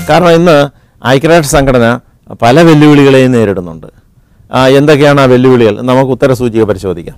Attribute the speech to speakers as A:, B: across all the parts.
A: കാരണം ഇന്ന് ഐക്യരാഷ്ട്ര സംഘടന പല വെല്ലുവിളികളെയും നേരിടുന്നുണ്ട് ആ, എന്തൊക്കെയാണ് ആ വെല്ലുവിളികൾ നമുക്ക് ഉത്തരസൂചിക പരിശോധിക്കാം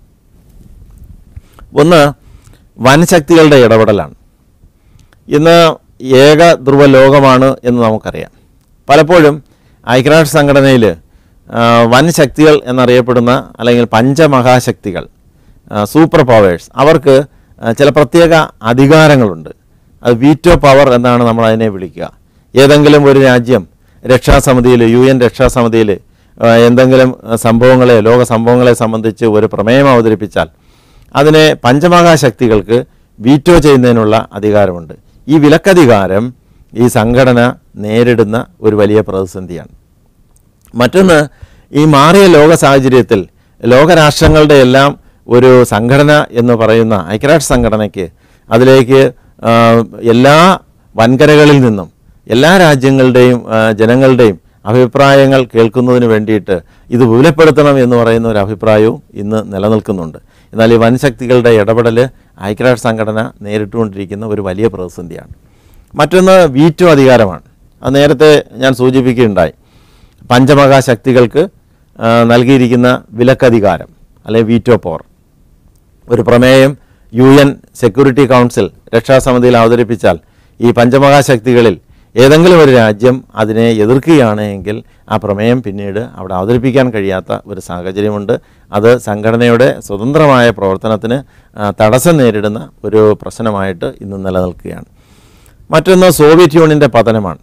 A: ഒന്ന് വൻശക്തികളുടെ ഇടപെടലാണ് ഇന്ന് ഏക ധ്രുവ ലോകമാണ് എന്ന് നമുക്കറിയാം പലപ്പോഴും ഐക്യരാഷ്ട്ര സംഘടനയിൽ വൻ ശക്തികൾ എന്നറിയപ്പെടുന്ന അല്ലെങ്കിൽ പഞ്ചമഹാശക്തികൾ ആ, സൂപ്പർ പവേഴ്സ് അവർക്ക് ആ, ചില പ്രത്യേക അധികാരങ്ങളുണ്ട് അത് വീറ്റോ പവർ എന്നാണ് നമ്മൾ അതിനെ വിളിക്കുക ഏതെങ്കിലും ഒരു രാജ്യം രക്ഷാസമിതിയിൽ യു എൻ രക്ഷാസമിതിയിൽ ആ, എന്തെങ്കിലും ആ, സംഭവങ്ങളെ ലോക സംഭവങ്ങളെ സംബന്ധിച്ച് ഒരു പ്രമേയം അവതരിപ്പിച്ചാൽ അതിനെ പഞ്ചമഹാശക്തികൾക്ക് വീറ്റോ ചെയ്യുന്നതിനുള്ള അധികാരമുണ്ട് ഈ വിലക്കധികാരം ഈ സംഘടന നേരിടുന്ന ഒരു വലിയ പ്രതിസന്ധിയാണ് മറ്റൊന്ന് ഈ മാറിയ ലോക സാഹചര്യത്തിൽ ലോകരാഷ്ട്രങ്ങളുടെ എല്ലാം ഒരു സംഘടന എന്ന് പറയുന്ന ഐക്യരാഷ്ട്ര സംഘടനയ്ക്ക് അതിലേക്ക് ആ, എല്ലാ വൻകരകളിൽ നിന്നും എല്ലാ രാജ്യങ്ങളുടെയും ആ, ജനങ്ങളുടെയും അഭിപ്രായങ്ങൾ കേൾക്കുന്നതിന് വേണ്ടിയിട്ട് ഇത് വിപുലപ്പെടുത്തണം എന്ന് പറയുന്ന ഒരു അഭിപ്രായവും ഇന്ന് നിലനിൽക്കുന്നുണ്ട് എന്നാൽ ഈ വൻശക്തികളുടെ ഇടപെടൽ ഐക്യരാഷ്ട്ര സംഘടന നേരിട്ടുകൊണ്ടിരിക്കുന്ന ഒരു വലിയ പ്രതിസന്ധിയാണ് മറ്റൊന്ന് വീറ്റോ അധികാരമാണ് അത് നേരത്തെ ഞാൻ സൂചിപ്പിക്കുകയുണ്ടായി പഞ്ചമഹാശക്തികൾക്ക് ആ, നൽകിയിരിക്കുന്ന വിലക്കധികാരം അല്ലെങ്കിൽ വീറ്റോ പവർ ഒരു പ്രമേയം യു എൻ സെക്യൂരിറ്റി കൗൺസിൽ രക്ഷാസമിതിയിൽ അവതരിപ്പിച്ചാൽ ഈ പഞ്ചമഹാശക്തികളിൽ ഏതെങ്കിലും ഒരു രാജ്യം അതിനെ എതിർക്കുകയാണ് എങ്കിൽ ആ പ്രമേയം പിന്നീട് അവിടെ അവതരിപ്പിക്കാൻ കഴിയാത്ത ഒരു സാഹചര്യമുണ്ട് അത് സംഘടനയുടെ സ്വതന്ത്രമായ പ്രവർത്തനത്തിന് ആ, തടസ്സം നേരിടുന്ന ഒരു പ്രശ്നമായിട്ട് ഇന്ന് നിലനിൽക്കുകയാണ് മറ്റൊന്ന് സോവിയറ്റ് യൂണിയൻ്റെ പതനമാണ്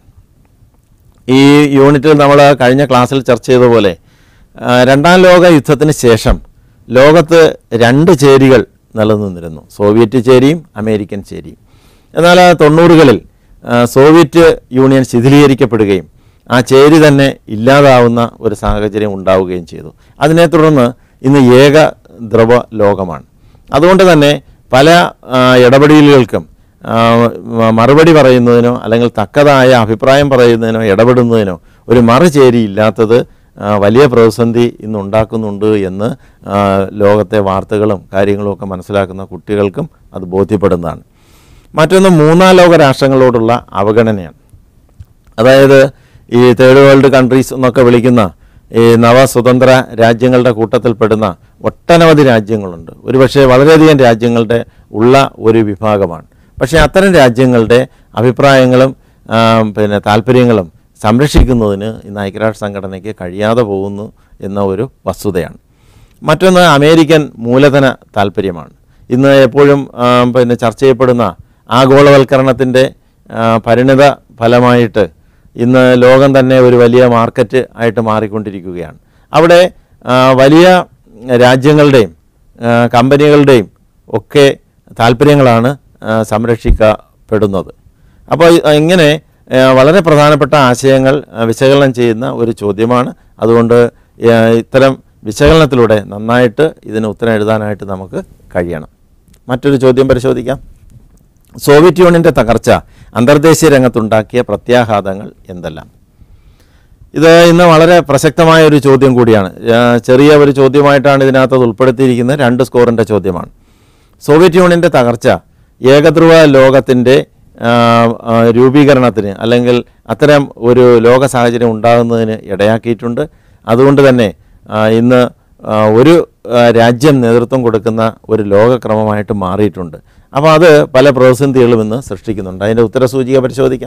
A: ഈ യൂണിറ്റിൽ നമ്മൾ കഴിഞ്ഞ ക്ലാസ്സിൽ ചർച്ച ചെയ്തതുപോലെ ആ, രണ്ടാം ലോക യുദ്ധത്തിന് ശേഷം ലോകത്ത് രണ്ട് ചേരികൾ നിലനിന്നിരുന്നു സോവിയറ്റ് ചേരിയും അമേരിക്കൻ ചേരിയും എന്നാൽ ആ തൊണ്ണൂറുകളിൽ ആ, സോവിയറ്റ് യൂണിയൻ ശിഥിലീകരിക്കപ്പെടുകയും ആ ചേരി തന്നെ ഇല്ലാതാവുന്ന ഒരു സാഹചര്യം ഉണ്ടാവുകയും ചെയ്തു അതിനെ തുടർന്ന് ഇന്ന് ഏക ദ്രവ ലോകമാണ് അതുകൊണ്ട് തന്നെ പല ആ, ഇടപെടലുകൾക്കും ആ, മ- മറുപടി പറയുന്നതിനോ അല്ലെങ്കിൽ തക്കതായ അഭിപ്രായം പറയുന്നതിനോ ഇടപെടുന്നതിനോ ഒരു മറുചേരി ഇല്ലാത്തത് ആ, വലിയ പ്രതിസന്ധി ഇന്ന് ഉണ്ടാക്കുന്നുണ്ട് എന്ന് ആ, ലോകത്തെ വാർത്തകളും കാര്യങ്ങളും ഒക്കെ മനസ്സിലാക്കുന്ന കുട്ടികൾക്കും അത് ബോധ്യപ്പെടുന്നതാണ് മറ്റൊന്ന് മൂന്നാം ലോക രാഷ്ട്രങ്ങളോടുള്ള അവഗണനയാണ് അതായത് ഈ തേർഡ് വേൾഡ് കൺട്രീസ് എന്നൊക്കെ വിളിക്കുന്ന ഈ നവസ്വതന്ത്ര രാജ്യങ്ങളുടെ കൂട്ടത്തിൽപ്പെടുന്ന ഒട്ടനവധി രാജ്യങ്ങളുണ്ട് ഒരുപക്ഷെ വളരെയധികം രാജ്യങ്ങളുടെ ഉള്ള ഒരു വിഭാഗമാണ് പക്ഷേ അത്തരം രാജ്യങ്ങളുടെ അഭിപ്രായങ്ങളും ആ, പിന്നെ താല്പര്യങ്ങളും സംരക്ഷിക്കുന്നതിന് ഇന്ന് ഐക്യരാഷ്ട്ര സംഘടനയ്ക്ക് കഴിയാതെ പോകുന്നു എന്ന ഒരു വസ്തുതയാണ് മറ്റൊന്ന് അമേരിക്കൻ മൂലധന താല്പര്യമാണ് ഇന്ന് എപ്പോഴും ആ, പിന്നെ ചർച്ച ചെയ്യപ്പെടുന്ന ആഗോളവൽക്കരണത്തിൻ്റെ ആ, പരിണിത ഫലമായിട്ട് ഇന്ന് ലോകം തന്നെ ഒരു വലിയ മാർക്കറ്റ് ആയിട്ട് മാറിക്കൊണ്ടിരിക്കുകയാണ് അവിടെ ആ, വലിയ രാജ്യങ്ങളുടെയും ആ, കമ്പനികളുടെയും ഒക്കെ താല്പര്യങ്ങളാണ് ആ, സംരക്ഷിക്കപ്പെടുന്നത് അപ്പോൾ ഇ- ഇങ്ങനെ ആ, വളരെ പ്രധാനപ്പെട്ട ആശയങ്ങൾ ആ, വിശകലനം ചെയ്യുന്ന ഒരു ചോദ്യമാണ് അതുകൊണ്ട് ആ, ഇത്തരം വിശകലനത്തിലൂടെ നന്നായിട്ട് ഇതിന് ഉത്തരം എഴുതാനായിട്ട് നമുക്ക് കഴിയണം മറ്റൊരു ചോദ്യം പരിശോധിക്കാം സോവിയറ്റ് യൂണിയൻ്റെ തകർച്ച അന്തർദേശീയ രംഗത്തുണ്ടാക്കിയ പ്രത്യാഘാതങ്ങൾ എന്തെല്ലാം ഇത് ഇന്ന് വളരെ പ്രസക്തമായ ഒരു ചോദ്യം കൂടിയാണ് ആ, ചെറിയ ഒരു ചോദ്യമായിട്ടാണ് ഇതിനകത്ത് അത് ഉൾപ്പെടുത്തിയിരിക്കുന്നത് രണ്ട് സ്കോറിൻ്റെ ചോദ്യമാണ് സോവിയറ്റ് യൂണിയൻ്റെ തകർച്ച ഏകധ്രുവ ലോകത്തിൻ്റെ ആ, ആ, രൂപീകരണത്തിന് അല്ലെങ്കിൽ അത്തരം ഒരു ലോക സാഹചര്യം ഉണ്ടാകുന്നതിന് ഇടയാക്കിയിട്ടുണ്ട് അതുകൊണ്ട് തന്നെ ആ, ഇന്ന് ആ, ഒരു ആ, രാജ്യം നേതൃത്വം കൊടുക്കുന്ന ഒരു ലോകക്രമമായിട്ട് മാറിയിട്ടുണ്ട് അപ്പോൾ അത് പല പ്രതിസന്ധികളും ഇന്ന് സൃഷ്ടിക്കുന്നുണ്ട് അതിൻ്റെ ഉത്തരസൂചിക പരിശോധിക്കാം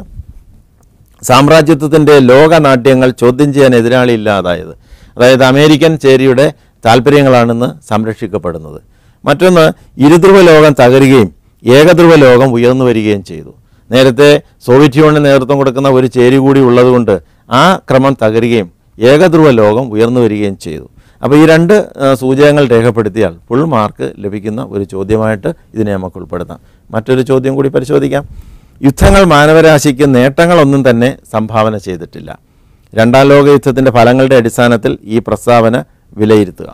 A: സാമ്രാജ്യത്വത്തിൻ്റെ ലോകനാട്യങ്ങൾ ചോദ്യം ചെയ്യാൻ എതിരാളി ഇല്ലാതായത് അതായത് അമേരിക്കൻ ചേരിയുടെ താല്പര്യങ്ങളാണിന്ന് സംരക്ഷിക്കപ്പെടുന്നത് മറ്റൊന്ന് ഇരുധ്രുവ ലോകം തകരുകയും ഏകധ്രുവ ലോകം ഉയർന്നു വരികയും ചെയ്തു നേരത്തെ സോവിയറ്റ് യൂണിയൻ നേതൃത്വം കൊടുക്കുന്ന ഒരു ചേരി കൂടി ഉള്ളതുകൊണ്ട് ആ ക്രമം തകരുകയും ഏകധ്രുവ ലോകം ഉയർന്നു വരികയും ചെയ്തു അപ്പോൾ ഈ രണ്ട് ആ, സൂചകങ്ങൾ രേഖപ്പെടുത്തിയാൽ ഫുൾ മാർക്ക് ലഭിക്കുന്ന ഒരു ചോദ്യമായിട്ട് ഇതിനെ നമുക്ക് ഉൾപ്പെടുത്താം മറ്റൊരു ചോദ്യം കൂടി പരിശോധിക്കാം യുദ്ധങ്ങൾ മാനവരാശിക്ക് നേട്ടങ്ങളൊന്നും തന്നെ സംഭാവന ചെയ്തിട്ടില്ല രണ്ടാം ലോക യുദ്ധത്തിൻ്റെ ഫലങ്ങളുടെ അടിസ്ഥാനത്തിൽ ഈ പ്രസ്താവന വിലയിരുത്തുക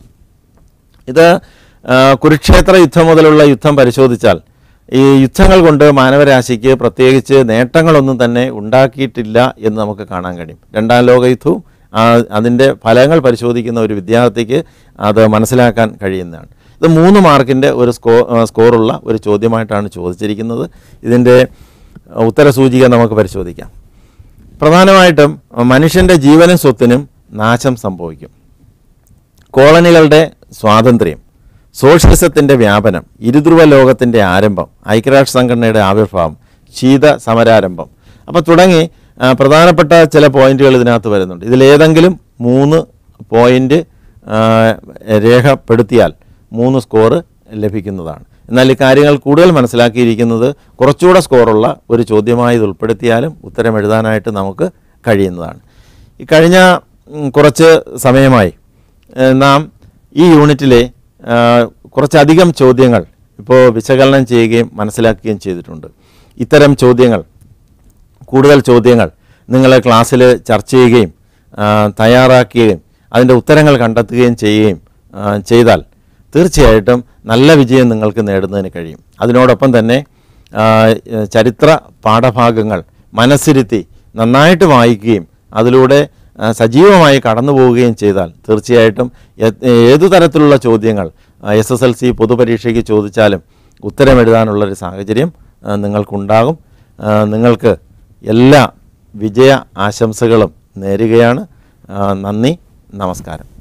A: ഇത് ആ, കുരുക്ഷേത്ര യുദ്ധം മുതലുള്ള യുദ്ധം പരിശോധിച്ചാൽ ഈ യുദ്ധങ്ങൾ കൊണ്ട് മാനവരാശിക്ക് പ്രത്യേകിച്ച് നേട്ടങ്ങളൊന്നും തന്നെ ഉണ്ടാക്കിയിട്ടില്ല എന്ന് നമുക്ക് കാണാൻ കഴിയും രണ്ടാം ലോക യുദ്ധവും ആ, അതിൻ്റെ ഫലങ്ങൾ പരിശോധിക്കുന്ന ഒരു വിദ്യാർത്ഥിക്ക് അത് മനസ്സിലാക്കാൻ കഴിയുന്നതാണ് ഇത് മൂന്ന് മാർക്കിൻ്റെ ഒരു സ്കോ ആ, സ്കോറുള്ള ഒരു ചോദ്യമായിട്ടാണ് ചോദിച്ചിരിക്കുന്നത് ഇതിൻ്റെ ഉത്തരസൂചിക നമുക്ക് പരിശോധിക്കാം പ്രധാനമായിട്ടും മനുഷ്യൻ്റെ ജീവനും സ്വത്തിനും നാശം സംഭവിക്കും കോളനികളുടെ സ്വാതന്ത്ര്യം സോഷ്യലിസത്തിൻ്റെ വ്യാപനം ഇരുധ്രുവ ലോകത്തിൻ്റെ ആരംഭം ഐക്യരാഷ്ട്ര സംഘടനയുടെ ആവിർഭാവം ശീത സമരാരംഭം അപ്പോൾ തുടങ്ങി ആ, പ്രധാനപ്പെട്ട ചില പോയിന്റുകൾ ഇതിനകത്ത് വരുന്നുണ്ട് ഇതിലേതെങ്കിലും മൂന്ന് പോയിന്റ് ആ, രേഖപ്പെടുത്തിയാൽ മൂന്ന് സ്കോറ് ലഭിക്കുന്നതാണ് എന്നാൽ ഈ കാര്യങ്ങൾ കൂടുതൽ മനസ്സിലാക്കിയിരിക്കുന്നത് കുറച്ചുകൂടെ സ്കോറുള്ള ഒരു ചോദ്യമായി ഇത് ഉൾപ്പെടുത്തിയാലും ഉത്തരം എഴുതാനായിട്ട് നമുക്ക് കഴിയുന്നതാണ് ഈ കഴിഞ്ഞ ഉം, കുറച്ച് സമയമായി ഏഹ്, നാം ഈ യൂണിറ്റിലെ ആ, കുറച്ചധികം ചോദ്യങ്ങൾ ഇപ്പോൾ വിശകലനം ചെയ്യുകയും മനസ്സിലാക്കുകയും ചെയ്തിട്ടുണ്ട് ഇത്തരം ചോദ്യങ്ങൾ കൂടുതൽ ചോദ്യങ്ങൾ നിങ്ങൾ ക്ലാസ്സിൽ ചർച്ച ചെയ്യുകയും ആ, തയ്യാറാക്കുകയും അതിൻ്റെ ഉത്തരങ്ങൾ കണ്ടെത്തുകയും ചെയ്യുകയും ആ, ചെയ്താൽ തീർച്ചയായിട്ടും നല്ല വിജയം നിങ്ങൾക്ക് നേടുന്നതിന് കഴിയും അതിനോടൊപ്പം തന്നെ ആ, ചരിത്ര പാഠഭാഗങ്ങൾ മനസ്സിരുത്തി നന്നായിട്ട് വായിക്കുകയും അതിലൂടെ ആ, സജീവമായി കടന്നു പോവുകയും ചെയ്താൽ തീർച്ചയായിട്ടും ഏ- ഏതു തരത്തിലുള്ള ചോദ്യങ്ങൾ എസ് എസ് എൽ സി പൊതുപരീക്ഷയ്ക്ക് ചോദിച്ചാലും ഉത്തരം എഴുതാനുള്ളൊരു സാഹചര്യം ആ, നിങ്ങൾക്കുണ്ടാകും ആ, നിങ്ങൾക്ക് എല്ലാ വിജയ ആശംസകളും നേരുകയാണ് ആ, നന്ദി നമസ്കാരം